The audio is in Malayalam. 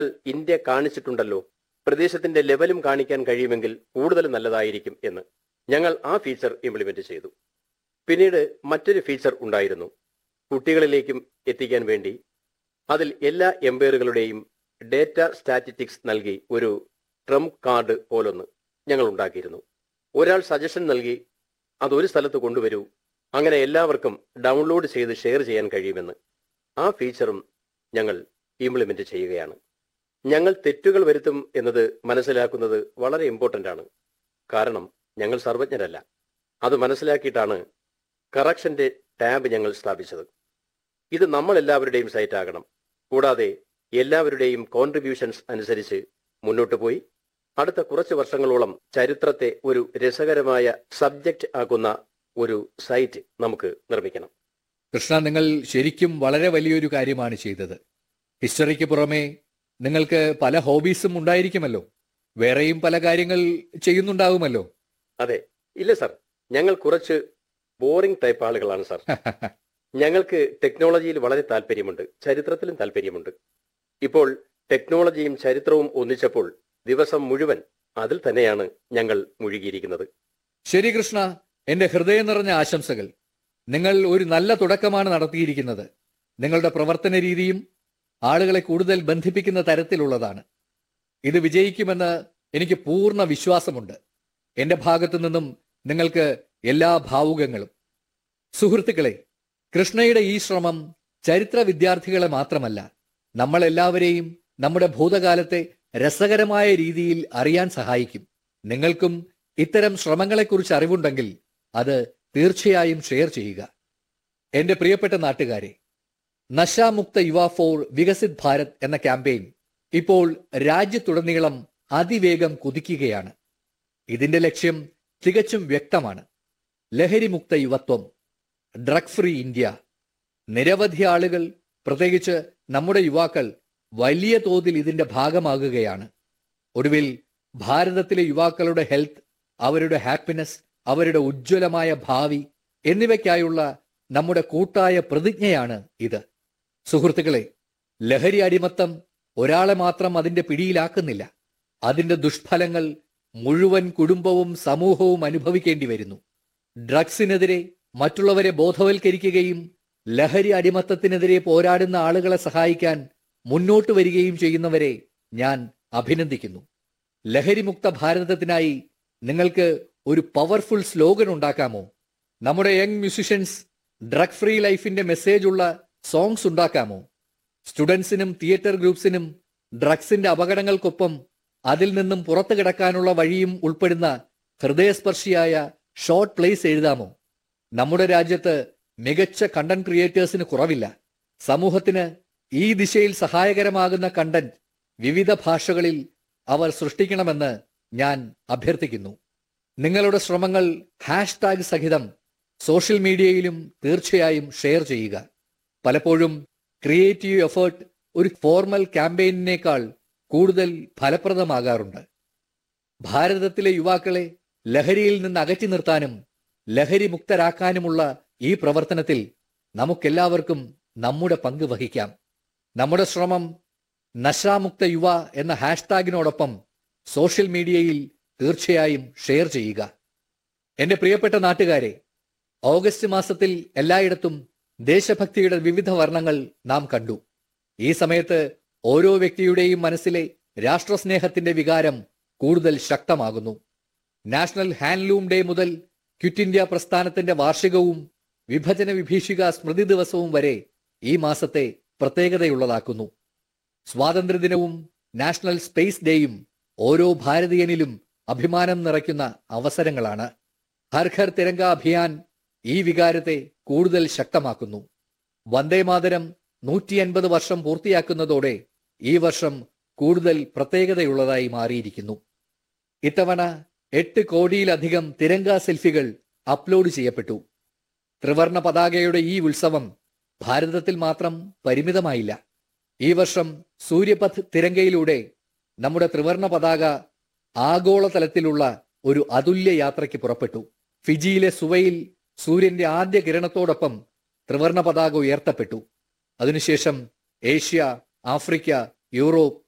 ഇന്ത്യ കാണിച്ചിട്ടുണ്ടല്ലോ പ്രദേശത്തിന്റെ ലെവലും കാണിക്കാൻ കഴിയുമെങ്കിൽ കൂടുതൽ നല്ലതായിരിക്കും എന്ന് ഞങ്ങൾ ആ ഫീച്ചർ ഇംപ്ലിമെന്റ് ചെയ്തു പിന്നീട് മറ്റൊരു ഫീച്ചർ ഉണ്ടായിരുന്നു കുട്ടികളിലേക്കും എത്തിക്കാൻ വേണ്ടി അതിൽ എല്ലാ എംപയറുകളുടെയും ഡേറ്റ സ്റ്റാറ്റിറ്റിക്സ് നൽകി ഒരു ട്രംപ് കാർഡ് പോലൊന്ന് ഞങ്ങൾ ഉണ്ടാക്കിയിരുന്നു ഒരാൾ സജഷൻ നൽകി അതൊരു സ്ഥലത്ത് കൊണ്ടുവരൂ അങ്ങനെ എല്ലാവർക്കും ഡൗൺലോഡ് ചെയ്ത് ഷെയർ ചെയ്യാൻ കഴിയുമെന്ന് ആ ഫീച്ചറും ഞങ്ങൾ ഇംപ്ലിമെന്റ് ചെയ്യുകയാണ് ഞങ്ങൾ തെറ്റുകൾ വരുത്തും എന്നത് മനസ്സിലാക്കുന്നത് വളരെ ഇമ്പോർട്ടന്റ് ആണ് കാരണം ഞങ്ങൾ സർവജ്ഞരല്ല അത് മനസ്സിലാക്കിയിട്ടാണ് കറക്ഷന്റെ ടാബ് ഞങ്ങൾ സ്ഥാപിച്ചത് ഇത് നമ്മൾ എല്ലാവരുടെയും സൈറ്റ് ആകണം കൂടാതെ എല്ലാവരുടെയും കോൺട്രിബ്യൂഷൻസ് അനുസരിച്ച് മുന്നോട്ട് പോയി അടുത്ത കുറച്ച് വർഷങ്ങളോളം ചരിത്രത്തെ ഒരു രസകരമായ സബ്ജക്റ്റ് ആക്കുന്ന ഒരു സൈറ്റ് നമുക്ക് നിർമ്മിക്കണം കൃഷ്ണ നിങ്ങൾ ശരിക്കും വളരെ വലിയൊരു കാര്യമാണ് ചെയ്തത് ഹിസ്റ്ററിക്ക് പുറമെ നിങ്ങൾക്ക് പല ഹോബീസും ഉണ്ടായിരിക്കുമല്ലോ വേറെയും പല കാര്യങ്ങൾ ചെയ്യുന്നുണ്ടാവുമല്ലോ അതെ ഇല്ല സർ ഞങ്ങൾ കുറച്ച് ബോറിംഗ് ടൈപ്പ് ആളുകളാണ് സർ ഞങ്ങൾക്ക് ടെക്നോളജിയിൽ വളരെ താല്പര്യമുണ്ട് ചരിത്രത്തിലും താല്പര്യമുണ്ട് ഇപ്പോൾ ടെക്നോളജിയും ചരിത്രവും ഒന്നിച്ചപ്പോൾ ദിവസം മുഴുവൻ അതിൽ തന്നെയാണ് ഞങ്ങൾ മുഴുകിയിരിക്കുന്നത് ശരി കൃഷ്ണ എന്റെ ഹൃദയം നിറഞ്ഞ ആശംസകൾ നിങ്ങൾ ഒരു നല്ല തുടക്കമാണ് നടത്തിയിരിക്കുന്നത് നിങ്ങളുടെ പ്രവർത്തന രീതിയും ആളുകളെ കൂടുതൽ ബന്ധിപ്പിക്കുന്ന തരത്തിലുള്ളതാണ് ഇത് വിജയിക്കുമെന്ന് എനിക്ക് പൂർണ്ണ വിശ്വാസമുണ്ട് എന്റെ ഭാഗത്തു നിന്നും നിങ്ങൾക്ക് എല്ലാ ഭാവുകങ്ങളും സുഹൃത്തുക്കളെ കൃഷ്ണയുടെ ഈ ശ്രമം ചരിത്ര വിദ്യാർത്ഥികളെ മാത്രമല്ല നമ്മളെല്ലാവരെയും നമ്മുടെ ഭൂതകാലത്തെ രസകരമായ രീതിയിൽ അറിയാൻ സഹായിക്കും നിങ്ങൾക്കും ഇത്തരം ശ്രമങ്ങളെക്കുറിച്ച് അറിവുണ്ടെങ്കിൽ അത് തീർച്ചയായും ഷെയർ ചെയ്യുക എന്റെ പ്രിയപ്പെട്ട നാട്ടുകാരെ നശാമുക്ത യുവ ഫോർ വികസിത് ഭാരത് എന്ന ക്യാമ്പയിൻ ഇപ്പോൾ രാജ്യത്തുടനീളം അതിവേഗം കുതിക്കുകയാണ് ഇതിന്റെ ലക്ഷ്യം തികച്ചും വ്യക്തമാണ് ലഹരിമുക്ത യുവത്വം ഡ്രഗ് ഫ്രീ ഇന്ത്യ നിരവധി ആളുകൾ പ്രത്യേകിച്ച് നമ്മുടെ യുവാക്കൾ വലിയ തോതിൽ ഇതിന്റെ ഭാഗമാകുകയാണ് ഒടുവിൽ ഭാരതത്തിലെ യുവാക്കളുടെ ഹെൽത്ത് അവരുടെ ഹാപ്പിനെസ് അവരുടെ ഉജ്ജ്വലമായ ഭാവി എന്നിവയ്ക്കായുള്ള നമ്മുടെ കൂട്ടായ പ്രതിജ്ഞയാണ് ഇത് സുഹൃത്തുക്കളെ ലഹരി അടിമത്തം ഒരാളെ മാത്രം അതിന്റെ പിടിയിലാക്കുന്നില്ല അതിന്റെ ദുഷ്ഫലങ്ങൾ മുഴുവൻ കുടുംബവും സമൂഹവും അനുഭവിക്കേണ്ടി വരുന്നു ഡ്രഗ്സിനെതിരെ മറ്റുള്ളവരെ ബോധവൽക്കരിക്കുകയും ലഹരി അടിമത്തത്തിനെതിരെ പോരാടുന്ന ആളുകളെ സഹായിക്കാൻ മുന്നോട്ട് വരികയും ചെയ്യുന്നവരെ ഞാൻ അഭിനന്ദിക്കുന്നു ലഹരിമുക്ത ഭാരതത്തിനായി നിങ്ങൾക്ക് ഒരു പവർഫുൾ സ്ലോഗൻ ഉണ്ടാക്കാമോ നമ്മുടെ യങ് മ്യൂസിഷ്യൻസ് ഡ്രഗ് ഫ്രീ ലൈഫിന്റെ മെസ്സേജ് ഉള്ള സോങ്സ് ഉണ്ടാക്കാമോ സ്റ്റുഡൻസിനും തിയേറ്റർ ഗ്രൂപ്പ്സിനും ഡ്രഗ്സിന്റെ അപകടങ്ങൾക്കൊപ്പം അതിൽ നിന്നും പുറത്തു കിടക്കാനുള്ള വഴിയും ഉൾപ്പെടുന്ന ഹൃദയസ്പർശിയായ ഷോർട്ട് പ്ലേസ് എഴുതാമോ നമ്മുടെ രാജ്യത്ത് മികച്ച കണ്ടന്റ് ക്രിയേറ്റേഴ്സിന് കുറവില്ല സമൂഹത്തിന് ഈ ദിശയിൽ സഹായകരമാകുന്ന കണ്ടന്റ് വിവിധ ഭാഷകളിൽ അവർ സൃഷ്ടിക്കണമെന്ന് ഞാൻ അഭ്യർത്ഥിക്കുന്നു നിങ്ങളുടെ ശ്രമങ്ങൾ ഹാഷ്ടാഗ് സഹിതം സോഷ്യൽ മീഡിയയിലും തീർച്ചയായും ഷെയർ ചെയ്യുക പലപ്പോഴും ക്രിയേറ്റീവ് എഫേർട്ട് ഒരു ഫോർമൽ ക്യാമ്പയിനേക്കാൾ കൂടുതൽ ഫലപ്രദമാകാറുണ്ട് ഭാരതത്തിലെ യുവാക്കളെ ലഹരിയിൽ നിന്ന് അകറ്റി നിർത്താനും ലഹരി മുക്തരാക്കാനുമുള്ള ഈ പ്രവർത്തനത്തിൽ നമുക്കെല്ലാവർക്കും നമ്മുടെ പങ്ക് വഹിക്കാം നമ്മുടെ ശ്രമം നശാമുക്ത യുവ എന്ന ഹാഷ്ടാഗിനോടൊപ്പം സോഷ്യൽ മീഡിയയിൽ തീർച്ചയായും ഷെയർ ചെയ്യുക എന്റെ പ്രിയപ്പെട്ട നാട്ടുകാരെ ഓഗസ്റ്റ് മാസത്തിൽ എല്ലായിടത്തും ദേശഭക്തിയുടെ വിവിധ വർണ്ണങ്ങൾ നാം കണ്ടു ഈ സമയത്ത് ഓരോ വ്യക്തിയുടെയും മനസ്സിലെ രാഷ്ട്രസ്നേഹത്തിന്റെ വികാരം കൂടുതൽ ശക്തമാകുന്നു നാഷണൽ ഹാൻഡ്ലൂം ഡേ മുതൽ ക്വിറ്റ് ഇന്ത്യ പ്രസ്ഥാനത്തിന്റെ വാർഷികവും വിഭജന വിഭീഷിക സ്മൃതി ദിവസവും വരെ ഈ മാസത്തെ പ്രത്യേകതയുള്ളതാക്കുന്നു സ്വാതന്ത്ര്യദിനവും നാഷണൽ സ്പേസ് ഡേയും ഓരോ ഭാരതീയനിലും അഭിമാനം നിറയ്ക്കുന്ന അവസരങ്ങളാണ് ഹർ ഘർ തിരങ്ക അഭിയാൻ ഈ വികാരത്തെ കൂടുതൽ ശക്തമാക്കുന്നു വന്ദേമാതരം നൂറ്റി അൻപത് വർഷം പൂർത്തിയാക്കുന്നതോടെ ഈ വർഷം കൂടുതൽ പ്രത്യേകതയുള്ളതായി മാറിയിരിക്കുന്നു ഇത്തവണ എട്ട് കോടിയിലധികം തിരങ്ക സെൽഫികൾ അപ്ലോഡ് ചെയ്യപ്പെട്ടു ത്രിവർണ പതാകയുടെ ഈ ഉത്സവം ഭാരതത്തിൽ മാത്രം പരിമിതമായില്ല ഈ വർഷം സൂര്യപഥ് തിരങ്കയിലൂടെ നമ്മുടെ ത്രിവർണ പതാക ആഗോളതലത്തിലുള്ള ഒരു അതുല്യ യാത്രയ്ക്ക് പുറപ്പെട്ടു ഫിജിയിലെ സുവയിൽ സൂര്യന്റെ ആദ്യ കിരണത്തോടൊപ്പം ത്രിവർണ പതാക ഉയർത്തപ്പെട്ടു അതിനുശേഷം ഏഷ്യ ആഫ്രിക്ക യൂറോപ്പ്